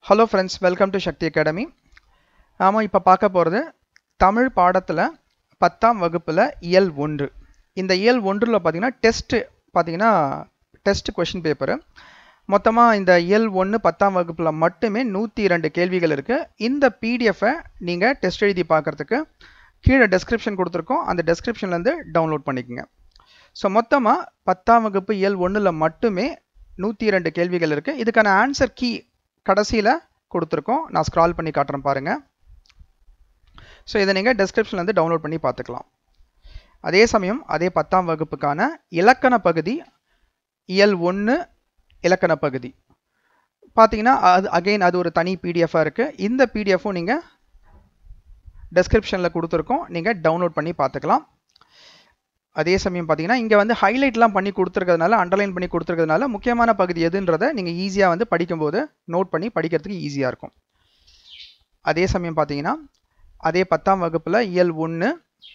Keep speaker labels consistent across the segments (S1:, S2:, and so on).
S1: hello friends welcome to Sakthi academy நாம இப்போ பார்க்க போகிறது தமிழ் பாடத்தில் பத்தாம் வகுப்பில் இயல் ஒன்று இந்த இயல் ஒன்றில் பார்த்தீங்கன்னா டெஸ்ட்டு பார்த்தீங்கன்னா டெஸ்ட் கொஷின் பேப்பரு மொத்தமாக இந்த இயல் ஒன்று பத்தாம் வகுப்பில் மட்டுமே நூற்றி இரண்டு கேள்விகள் இருக்குது இந்த பிடிஎஃபை நீங்கள் டெஸ்ட் எழுதி பார்க்குறதுக்கு கீழே டெஸ்கிரிப்ஷன் கொடுத்துருக்கோம் அந்த டெஸ்கிரிப்ஷன்லேருந்து டவுன்லோட் பண்ணிக்கோங்க ஸோ மொத்தமாக பத்தாம் வகுப்பு இயல் ஒன்றில் மட்டுமே நூற்றி இரண்டு கேள்விகள் இருக்குது இதுக்கான ஆன்சர் கீ கடைசியில் கொடுத்துருக்கோம் நான் ஸ்க்ரால் பண்ணி காட்டுறேன் பாருங்கள் ஸோ இதை நீங்கள் டெஸ்கிரிப்ஷன்லேருந்து டவுன்லோட் பண்ணி பார்த்துக்கலாம் அதே சமயம் அதே பத்தாம் வகுப்புக்கான இலக்கண பகுதி இயல் ஒன்று இலக்கண பகுதி பார்த்தீங்கன்னா அது அகெயின் அது ஒரு தனி பிடிஎஃபாக இருக்குது இந்த பிடிஎஃப்பும் நீங்கள் டெஸ்கிரிப்ஷனில் கொடுத்துருக்கோம் நீங்கள் டவுன்லோட் பண்ணி பார்த்துக்கலாம் அதே சமயம் பார்த்தீங்கன்னா இங்கே வந்து ஹைலைட்லாம் பண்ணி கொடுத்துருக்கிறதுனால அண்டர்லைன் பண்ணி கொடுத்துருக்கிறதுனால முக்கியமான பகுதி எதுன்றதை நீங்கள் ஈஸியாக வந்து படிக்கும்போது நோட் பண்ணி படிக்கிறதுக்கு ஈஸியாக இருக்கும் அதே சமயம் பார்த்தீங்கன்னா அதே பத்தாம் வகுப்பில் இயல் ஒன்று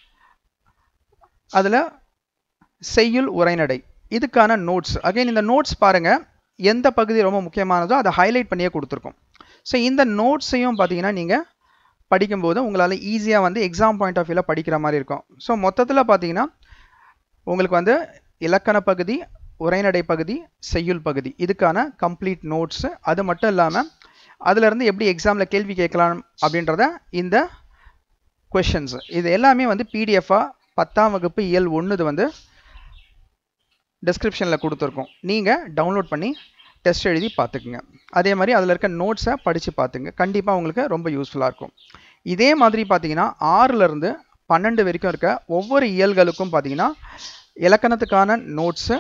S1: அதில் செய்யுள் உரைநடை இதுக்கான நோட்ஸ் அகைன் இந்த நோட்ஸ் பாருங்கள் எந்த பகுதி ரொம்ப முக்கியமானதோ அதை ஹைலைட் பண்ணியே கொடுத்துருக்கோம் ஸோ இந்த நோட்ஸையும் பார்த்தீங்கன்னா நீங்கள் படிக்கும்போது உங்களால் ஈஸியாக வந்து எக்ஸாம் பாயிண்ட் ஆஃப் வியூவில் படிக்கிற மாதிரி இருக்கும் ஸோ மொத்தத்தில் பார்த்தீங்கன்னா உங்களுக்கு வந்து இலக்கண பகுதி உரைநடை பகுதி செய்யுள் பகுதி இதுக்கான கம்ப்ளீட் நோட்ஸு அது மட்டும் இல்லாமல் அதிலிருந்து எப்படி எக்ஸாமில் கேள்வி கேட்கலாம் அப்படின்றத இந்த கொஷின்ஸ் இது எல்லாமே வந்து பிடிஎஃபாக பத்தாம் வகுப்பு இயல் ஒன்றுது வந்து டிஸ்கிரிப்ஷனில் கொடுத்துருக்கோம் நீங்கள் டவுன்லோட் பண்ணி டெஸ்ட் எழுதி பார்த்துக்குங்க அதே மாதிரி அதில் இருக்க நோட்ஸை படித்து பார்த்துங்க கண்டிப்பாக உங்களுக்கு ரொம்ப யூஸ்ஃபுல்லாக இருக்கும் இதே மாதிரி பார்த்தீங்கன்னா ஆறுலேருந்து பன்னெண்டு வரைக்கும் இருக்க ஒவ்வொரு இயல்களுக்கும் பார்த்தீங்கன்னா இலக்கணத்துக்கான நோட்ஸு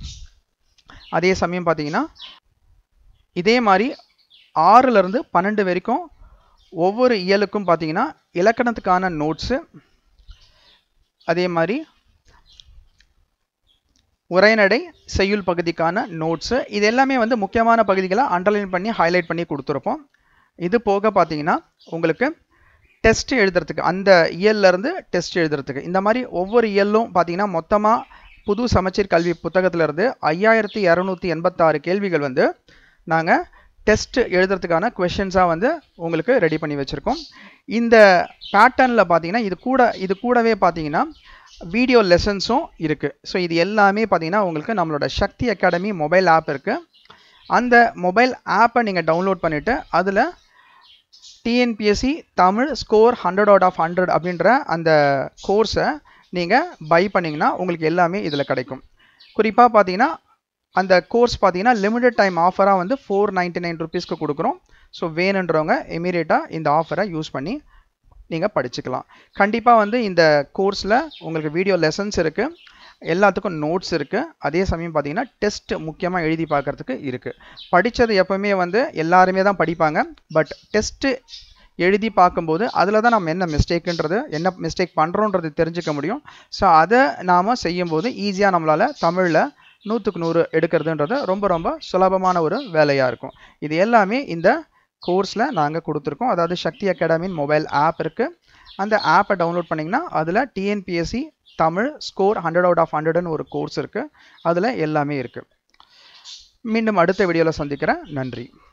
S1: அதே சமயம் பார்த்தீங்கன்னா இதே மாதிரி ஆறுலேருந்து பன்னெண்டு வரைக்கும் ஒவ்வொரு இயலுக்கும் பார்த்தீங்கன்னா இலக்கணத்துக்கான நோட்ஸு அதே மாதிரி உரைநடை செய்யுள் பகுதிக்கான நோட்ஸு இது எல்லாமே வந்து முக்கியமான பகுதிகளை அண்டர்லைன் பண்ணி ஹைலைட் பண்ணி கொடுத்துருப்போம் இது போக பார்த்தீங்கன்னா உங்களுக்கு டெஸ்ட் எழுதுறதுக்கு அந்த இயல்லேருந்து டெஸ்ட் எழுதுறதுக்கு இந்த மாதிரி ஒவ்வொரு இயலும் பார்த்தீங்கன்னா மொத்தமாக புது சமச்சீர் கல்வி புத்தகத்திலேருந்து ஐயாயிரத்தி இரநூத்தி எண்பத்தாறு கேள்விகள் வந்து நாங்கள் டெஸ்ட் எழுதுறதுக்கான கொஷின்ஸாக வந்து உங்களுக்கு ரெடி பண்ணி வச்சுருக்கோம் இந்த பேட்டர்னில் பார்த்தீங்கன்னா இது கூட இது கூடவே பார்த்தீங்கன்னா வீடியோ லெசன்ஸும் இருக்குது ஸோ இது எல்லாமே பார்த்தீங்கன்னா உங்களுக்கு நம்மளோட சக்தி அகாடமி மொபைல் ஆப் இருக்குது அந்த மொபைல் ஆப்பை நீங்கள் டவுன்லோட் பண்ணிவிட்டு அதில் TNPSC Tamil score hundred out of hundred அப்படின்ற அந்த கோர்ஸை நீங்கள் பை பண்ணிங்கன்னா உங்களுக்கு எல்லாமே இதில் கிடைக்கும் குறிப்பாக பார்த்தீங்கன்னா அந்த கோர்ஸ் பார்த்தீங்கன்னா லிமிடெட் டைம் ஆஃபராக வந்து ஃபோர் நைன்ட்டி நைன் ருபீஸ்க்கு கொடுக்குறோம் ஸோ வேணுன்றவங்க இமீடியட்டாக இந்த ஆஃபரை யூஸ் பண்ணி நீங்கள் படிச்சுக்கலாம் கண்டிப்பாக வந்து இந்த கோர்ஸில் உங்களுக்கு வீடியோ லெசன்ஸ் இருக்குது எல்லாத்துக்கும் நோட்ஸ் இருக்குது அதே சமயம் பார்த்தீங்கன்னா டெஸ்ட் முக்கியமாக எழுதி பார்க்குறதுக்கு இருக்குது படித்தது எப்போவுமே வந்து எல்லாருமே தான் படிப்பாங்க பட் டெஸ்ட்டு எழுதி பார்க்கும்போது அதில் தான் நம்ம என்ன மிஸ்டேக்குன்றது என்ன மிஸ்டேக் பண்ணுறோன்றது தெரிஞ்சுக்க முடியும் ஸோ அதை நாம் செய்யும்போது ஈஸியாக நம்மளால் தமிழில் நூற்றுக்கு நூறு எடுக்கிறதுன்றது ரொம்ப ரொம்ப சுலபமான ஒரு வேலையாக இருக்கும் இது எல்லாமே இந்த கோர்ஸில் நாங்கள் கொடுத்துருக்கோம் அதாவது சக்தி அகாடமின் மொபைல் ஆப் இருக்குது அந்த ஆப்பை டவுன்லோட் பண்ணிங்கன்னா அதில் TNPSC Tamil score hundred out of ஹண்ட்ரட்னு ஒரு கோர்ஸ் இருக்குது அதில் எல்லாமே இருக்குது மீண்டும் அடுத்த வீடியோவில் சந்திக்கிறேன் நன்றி